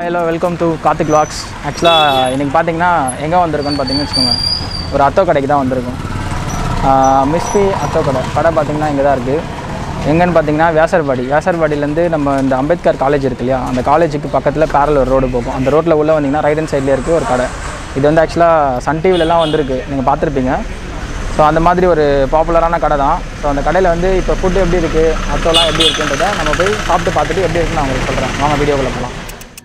Hello welcome to Karthik logs ஆக்சுவலாக இன்றைக்கி பார்த்தீங்கன்னா எங்கே வந்திருக்கோன்னு பார்த்தீங்கன்னு வச்சுக்கோங்க ஒரு அத்தோ கடைக்கு தான் வந்திருக்கோம் மிஸ்பி அத்தோ கடை கடை பார்த்தீங்கன்னா இங்கே தான் இருக்குது எங்கன்னு பார்த்தீங்கன்னா வியாசர்பாடி வியாசர்பாடியிலேருந்து நம்ம இந்த அம்பேத்கர் காலேஜ் இருக்கு இல்லையா அந்த காலேஜுக்கு பக்கத்தில் பேரல் ஒரு ரோடு போகும் அந்த ரோட்டில் உள்ளே வந்தீங்கன்னா ரைட் ஹேண்ட் சைட்லேயே இருக்குது ஒரு கடை இது வந்து ஆக்சுவலாக சன் டிவிலலாம் வந்திருக்கு நீங்கள் பார்த்துருப்பீங்க ஸோ அந்த மாதிரி ஒரு பாப்புலரான கடை தான் ஸோ அந்த கடையில் வந்து இப்போ ஃபுட்டு எப்படி இருக்குது அத்தோலாம் எப்படி இருக்குன்றதை நம்ம போய் சாப்பிட்டு பார்த்துட்டு எப்படி இருக்குன்னு நான் உங்களுக்கு சொல்கிறேன் வாங்க வீடியோக்குள்ளே போகலாம்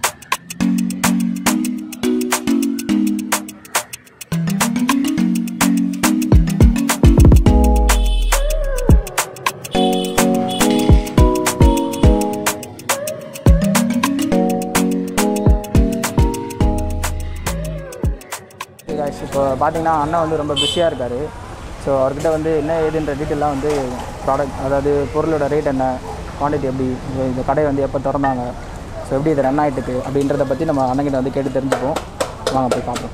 guys இப்போ பார்த்தீங்கன்னா அண்ணன் வந்து ரொம்ப பிஸியாக இருக்கார் ஸோ அவர்கிட்ட வந்து என்ன ஏதுன்ற டீட்டெயிலாம் வந்து ப்ராடக்ட் அதாவது பொருளோட ரேட் என்ன குவான்டிட்டி எப்படி இது- இந்த கடை வந்து எப்போ திறந்தாங்க ஸோ எப்படி இது ரன் ஆகிட்டுருக்கு அப்படின்றத பற்றி நம்ம அண்ணன்கிட்ட வந்து கேட்டு தெரிஞ்சுப்போம் வாங்க போய் பார்ப்போம்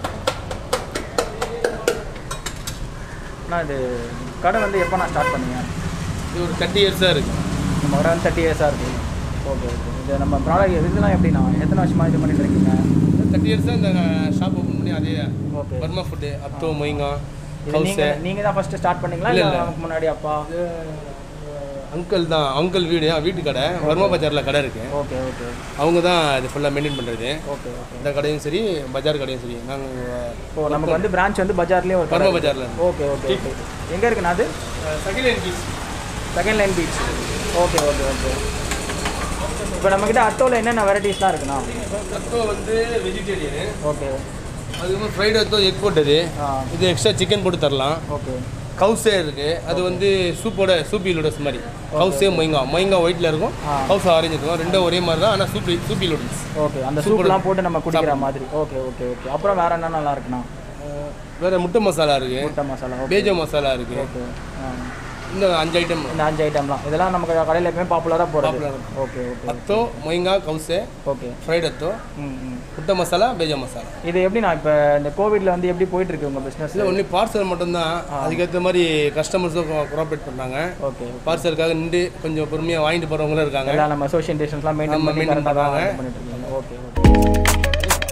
அண்ணா இது கடை வந்து எப்போ நான் ஸ்டார்ட் பண்ணீங்க இது ஒரு தேர்ட்டி இயர்ஸாக இருக்குது நம்ம கடை வந்து தேர்ட்டி இயர்ஸாக இருக்குது ஓகே ஓகே இது நம்ம ப்ராடக்ட் இதெல்லாம் எப்படிண்ணா எத்தனை வருஷமாக இது பண்ணிட்டு இருக்கீங்க தேர்ட்டி இயர்ஸாக இந்த ஷாப் ஓப்பன் பண்ணி அதே ஓகே பர்மா ஃபுட்டு அப்டோ மொய்ங்கா இது ஹவுஸு நீங்கள் நீங்கள் தான் ஃபஸ்ட்டு ஸ்டார்ட் பண்ணீங்களா இல்ல, இல்லை இல்ல. நமக்கு முன்னாடி அப்பா அங்கிள் தான் அங்கிள் வீடு ஆ, வீட்டு கடை பர்மா பஜாரில் கடை இருக்குது ஓகே ஓகே அவங்க தான் இது ஃபுல்லாக மெயின்டைன் பண்ணுறது ஓகே ஓகே இந்த கடையும் சரி பஜார் கடையும் சரி நாங்கள் இப்போ நமக்கு வந்து பிரான்ச் வந்து பஜார்லேயே ஒரு பர்மா பஜாரில் ஓகே ஓகே ஓகே எங்கே இருக்குண்ணா அது second hand piece second line beach okay okay okay இப்போ நம்மக்கிட்ட அத்தோவில் என்னென்ன வெரைட்டிஸ்லாம் இருக்குண்ணா அத்தோ வந்து வெஜிடேரியனு ஓகே அதுக்கப்புறம் ஃப்ரைட் அத்தோ எக் போட்டது ஆ இது எக்ஸ்ட்ரா சிக்கன் போட்டு தரலாம் ஓகே கவுஸே இருக்குது அது வந்து சூப்போட சூப்பி லூடல்ஸ் மாதிரி கவுஸே மொய்ங்கா மொய்ங்கா ஒயிட்டில் இருக்கும் ஆ. கவுஸ் ஆரஞ்சு இருக்கும் ரெண்டும் ஒரே மாதிரி தான் ஆனால் சூப்பி சூப்பி லூடல்ஸ் ஓகே அந்த சூப்லாம் போட்டு நம்ம குடிக்கிற மாதிரி ஓகே ஓகே ஓகே அப்புறம் வேறு என்ன நல்லா இருக்குண்ணா வேறு முட்டை மசாலா இருக்குது முட்டை மசாலா ஓகே பேஜோ மசாலா இருக்குது ஓகே ஆ இந்த அஞ்சு ஐட்டம் இந்த அஞ்சு ஐட்டம்லாம் இதெல்லாம் நமக்கு கடையில் எப்பவுமே பாப்புலராக போகிறது Popular. ஓகே ஓகே அத்தோ மொய்ங்கா கவுசே ஓகே ஃப்ரைட் அத்தோ ம் ம் முட்டை மசாலா பேஜோ மசாலா இது எப்படிண்ணா இப்போ இந்த கோவிட்ல வந்து எப்படி போயிட்டு இருக்கு உங்கள் பிஸ்னஸ் இல்லை ஒன்லி பார்சல் மட்டும்தான் அதுக்கேற்ற மாதிரி கஸ்டமர்ஸும் கோஆப்ரேட் பண்ணாங்க ஓகே பார்சலுக்காக நின்று கொஞ்சம் பொறுமையாக வாங்கிட்டு போகிறவங்களும் இருக்காங்க எல்லாம் நம்ம சோஷியல் டிஸ்டன்ஸ்லாம் மெயின்டைன் ஆமா, பண்ணி maintain கரெக்டாக தான் பண்றாங்க. பண்ணிட்டு இருக்காங்க ஓகே ஓகே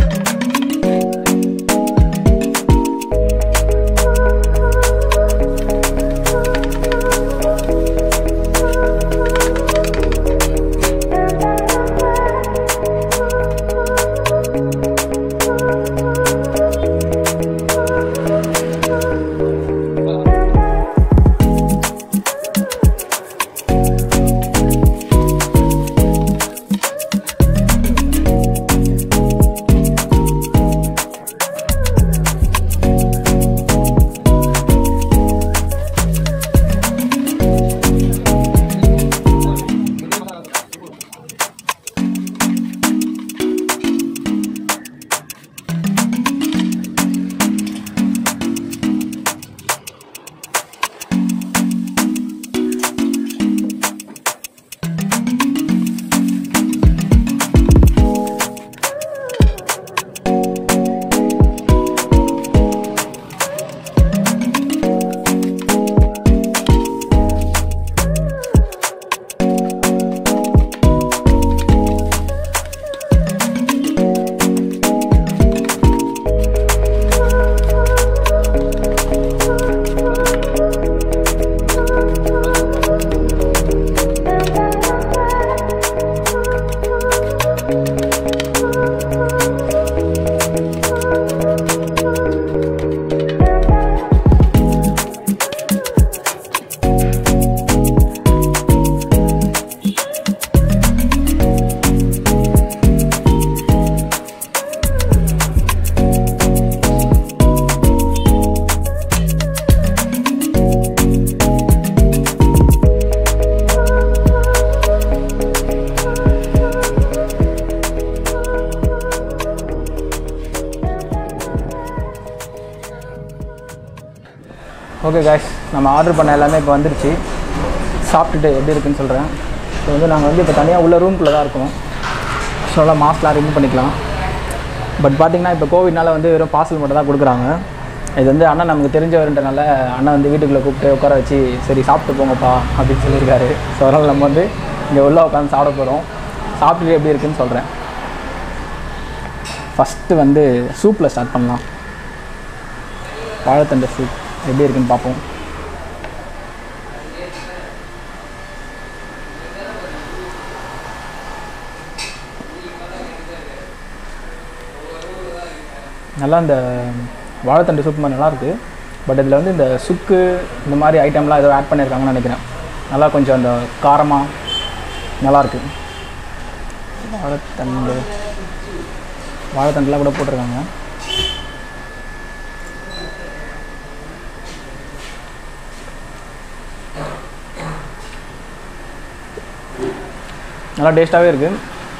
ஓகே காய்ஸ் நம்ம ஆர்டர் பண்ண எல்லாமே இப்போ வந்துருச்சு சாப்பிட்டுட்டு எப்படி இருக்குன்னு சொல்கிறேன் ஸோ வந்து நாங்கள் வந்து இப்போ தனியாக உள்ள ரூம்குள்ளே தான் இருக்கோம் ஸோ நல்லா மாஸ்க்லாம் ரிமூவ் பண்ணிக்கலாம் பட் பார்த்தீங்கன்னா இப்போ கோவிட்னால வந்து வெறும் பார்சல் மட்டும் தான் கொடுக்குறாங்க இது வந்து அண்ணன் நமக்கு தெரிஞ்சவர்ன்றனால அண்ணன் வந்து வீட்டுக்குள்ளே கூப்பிட்டு உட்கார வச்சு சரி சாப்பிட்டு போங்கப்பா அப்படின்னு சொல்லியிருக்காரு ஸோ அதனால் நம்ம வந்து இங்கே உள்ளே உட்காந்து சாப்பிட போகிறோம் சாப்பிட்டுட்டு எப்படி இருக்குன்னு சொல்கிறேன் ஃபஸ்ட்டு வந்து சூப்பில் ஸ்டார்ட் பண்ணலாம் வாழைத்தண்டை சூப் எப்படி இருக்குன்னு பார்ப்போம் நல்லா இந்த வாழைத்தண்டு சூப் மாதிரி நல்லாயிருக்கு பட் இதில் வந்து இந்த சுக்கு இந்த மாதிரி ஐட்டம்லாம் ஏதோ ஆட் பண்ணியிருக்காங்கன்னு நினைக்கிறேன் நல்லா கொஞ்சம் அந்த காரமாக நல்லாயிருக்கு வாழைத்தண்டு வாழைத்தண்டுலாம் கூட போட்டிருக்காங்க நல்லா டேஸ்ட்டாகவே இருக்குது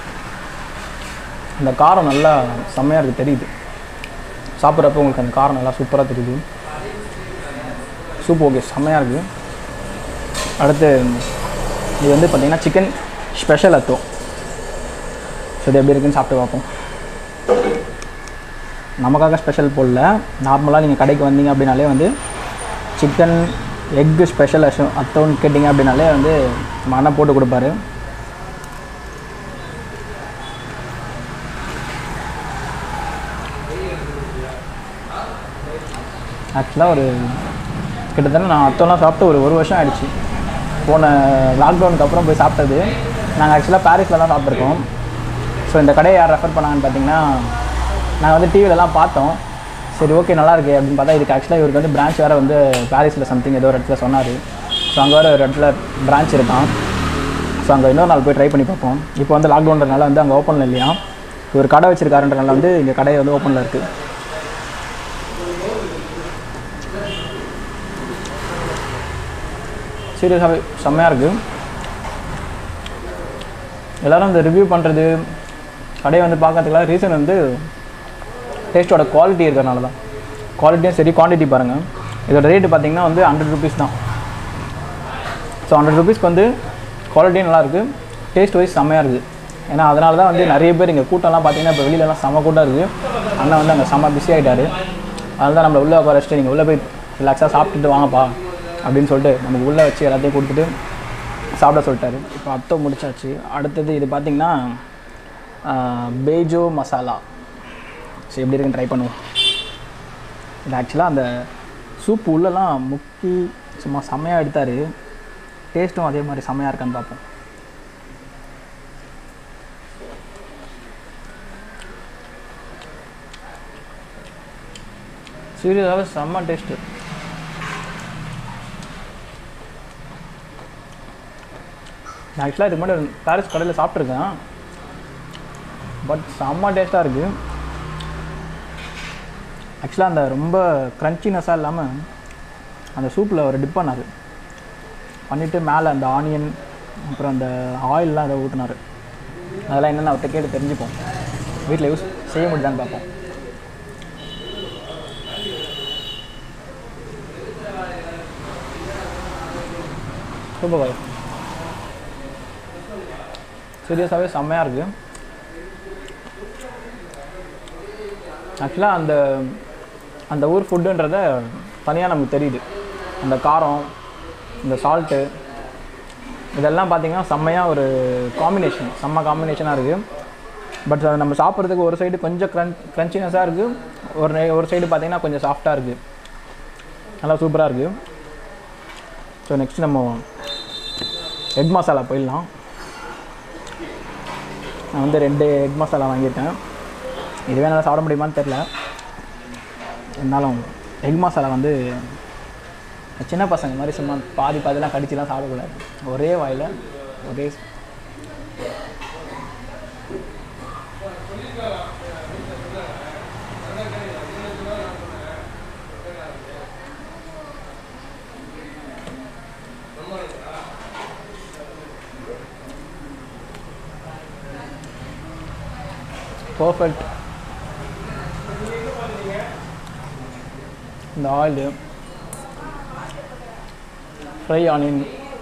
அந்த காரம் நல்லா செம்மையாக இருக்குது தெரியுது சாப்பிட்றப்ப உங்களுக்கு அந்த காரம் நல்லா சூப்பராக தெரியுது சூப் ஓகே செம்மையாக இருக்குது அடுத்து இது வந்து பார்த்திங்கன்னா சிக்கன் ஸ்பெஷல் அத்தோ ஸோ இது எப்படி இருக்குன்னு சாப்பிட்டு பார்ப்போம் நமக்காக ஸ்பெஷல் போடல நார்மலாக நீங்கள் கடைக்கு வந்தீங்க அப்படின்னாலே வந்து சிக்கன் எக்கு ஸ்பெஷல் அஷோ அத்தோன்னு கேட்டிங்க அப்படின்னாலே வந்து நம்ம அண்ணன் போட்டு கொடுப்பாரு ஆக்சுவலாக ஒரு கிட்டத்தட்ட நான் அத்தோலாம் சாப்பிட்டு ஒரு ஒரு வருஷம் ஆயிடுச்சு போன லாக்டவுனுக்கு அப்புறம் போய் சாப்பிட்டது நாங்கள் ஆக்சுவலாக பாரிஸில் தான் சாப்பிட்ருக்கோம் ஸோ இந்த கடையை யார் ரெஃபர் பண்ணாங்கன்னு பார்த்தீங்கன்னா நாங்கள் வந்து டிவிலலாம் பார்த்தோம் சரி ஓகே நல்லா இருக்கு அப்படின்னு பார்த்தா இதுக்கு ஆக்சுவலாக இவருக்கு வந்து பிரான்ச் வேறு வந்து பாரிஸில் சம்திங் ஏதோ ஒரு இடத்துல சொன்னார் ஸோ அங்கே வேறு ஒரு இடத்துல பிரான்ச் இருக்கான் ஸோ அங்கே இன்னொரு நாள் போய் ட்ரை பண்ணி பார்ப்போம் இப்போ வந்து லாக்டவுன்றனால வந்து அங்கே ஓப்பனில் இல்லையா இவர் கடை வச்சிருக்காருன்றனால வந்து இங்கே கடை வந்து ஓப்பனில் இருக்குது சீரியஸாகவே செம்மையாக இருக்குது எல்லோரும் இந்த ரிவ்யூ பண்ணுறது கடையை வந்து பார்க்கறதுக்குலாம் ரீசன் வந்து டேஸ்ட்டோட குவாலிட்டி இருக்கிறனால தான் குவாலிட்டியும் சரி குவான்டிட்டி பாருங்கள் இதோட ரேட்டு பார்த்தீங்கன்னா வந்து ஹண்ட்ரட் ருபீஸ் தான் ஸோ ஹண்ட்ரட் ருபீஸ்க்கு வந்து குவாலிட்டியும் நல்லாயிருக்கு டேஸ்ட் வைஸ் செம்மையாக இருக்குது ஏன்னா அதனால தான் வந்து நிறைய பேர் இங்கே கூட்டம்லாம் பார்த்தீங்கன்னா இப்போ வெளியிலலாம் செம்ம கூட்டம் இருக்குது அண்ணன் வந்து அங்கே செம்ம பிஸி ஆகிட்டாரு அதனால தான் நம்மளை உள்ளே உட்கார வச்சுட்டு நீங்கள் உள்ளே போய் ரிலாக்ஸாக சாப்பிட்டுட்டு வாங்கப்பா அப்படின்னு சொல்லிட்டு நமக்கு உள்ளே வச்சு எல்லாத்தையும் கொடுத்துட்டு சாப்பிட சொல்லிட்டாரு இப்போ அத்தோ முடிச்சாச்சு அடுத்தது இது பார்த்திங்கன்னா பேஜோ மசாலா ஸோ எப்படி இருக்குன்னு ட்ரை பண்ணுவோம் இது ஆக்சுவலாக அந்த சூப் உள்ளெல்லாம் முக்கி சும்மா செம்மையாக எடுத்தார் டேஸ்ட்டும் அதே மாதிரி செம்மையாக இருக்கான்னு பார்ப்போம் சீரியஸாகவே செம்ம டேஸ்ட்டு நான் ஆக்சுவலாக இதுக்கு முன்னாடி பாரிஸ் கடையில் சாப்பிட்ருக்கேன் பட் செம்ம டேஸ்ட்டாக இருக்குது ஆக்சுவலாக அந்த ரொம்ப க்ரன்ச்சினஸ்ஸாக இல்லாமல் அந்த சூப்பில் ஒரு டிப் பண்ணார் பண்ணிவிட்டு மேலே அந்த ஆனியன் அப்புறம் அந்த ஆயிலெலாம் அதை ஊற்றினார் அதெல்லாம் என்னென்ன அவர்கிட்ட கேட்டு தெரிஞ்சுப்போம் வீட்டில் யூஸ் செய்ய முடியுதான்னு பார்ப்போம் சூப்பர் பாய் சீரியஸாகவே செம்மையாக இருக்குது ஆக்சுவலாக அந்த அந்த ஊர் ஃபுட்டுன்றத தனியாக நமக்கு தெரியுது அந்த காரம் இந்த சால்ட்டு இதெல்லாம் பார்த்திங்கன்னா செம்மையாக ஒரு காம்பினேஷன் செம்ம காம்பினேஷனாக இருக்குது பட் அதை நம்ம சாப்பிட்றதுக்கு ஒரு சைடு கொஞ்சம் க்ரன் க்ரன்ச்சினஸாக இருக்குது ஒரு நே- ஒரு சைடு பார்த்திங்கன்னா கொஞ்சம் சாஃப்டாக இருக்குது நல்லா சூப்பராக இருக்குது ஸோ நெக்ஸ்ட் நம்ம எக் மசாலா போயிடலாம் நான் வந்து ரெண்டு எக் மசாலா வாங்கியிருக்கேன் இதுவே நல்லா சாப்பிட முடியுமான்னு தெரில இருந்தாலும் எக் மசாலா வந்து சின்ன பசங்க மாதிரி சும்மா பாதி பாதிலாம் கடிச்சுலாம் சாப்பிடக்கூடாது ஒரே வாயில் ஒரே பர்ஃபெக்ட் இந்த ஆயிலு ஃப்ரை ஆனியன்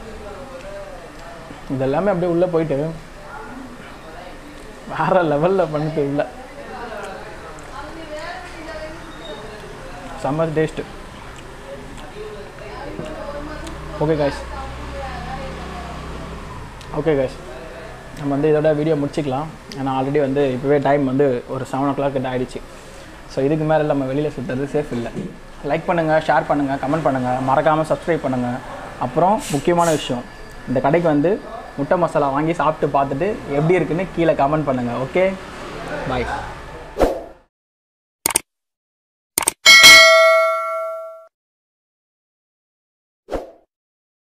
இதெல்லாமே அப்படியே உள்ளே போயிட்டு வேற லெவலில் பண்ணிட்டு உள்ள செம்ம taste okay guys okay guys நம்ம வந்து இதோட வீடியோ முடிச்சிக்கலாம் ஏன்னா ஆல்ரெடி வந்து இப்போவே டைம் வந்து ஒரு செவன் ஓ கிளாக் கிட்ட ஆயிடுச்சு ஸோ இதுக்கு மேலே நம்ம வெளியில் சுற்றுறது சேஃப் இல்லை லைக் பண்ணுங்கள் ஷேர் பண்ணுங்கள் கமெண்ட் பண்ணுங்கள் மறக்காமல் சப்ஸ்கிரைப் பண்ணுங்கள் அப்புறம் முக்கியமான விஷயம் இந்த கடைக்கு வந்து முட்டை மசாலா வாங்கி சாப்பிட்டு பார்த்துட்டு எப்படி இருக்குன்னு கீழே கமெண்ட் பண்ணுங்கள் ஓகே பாய்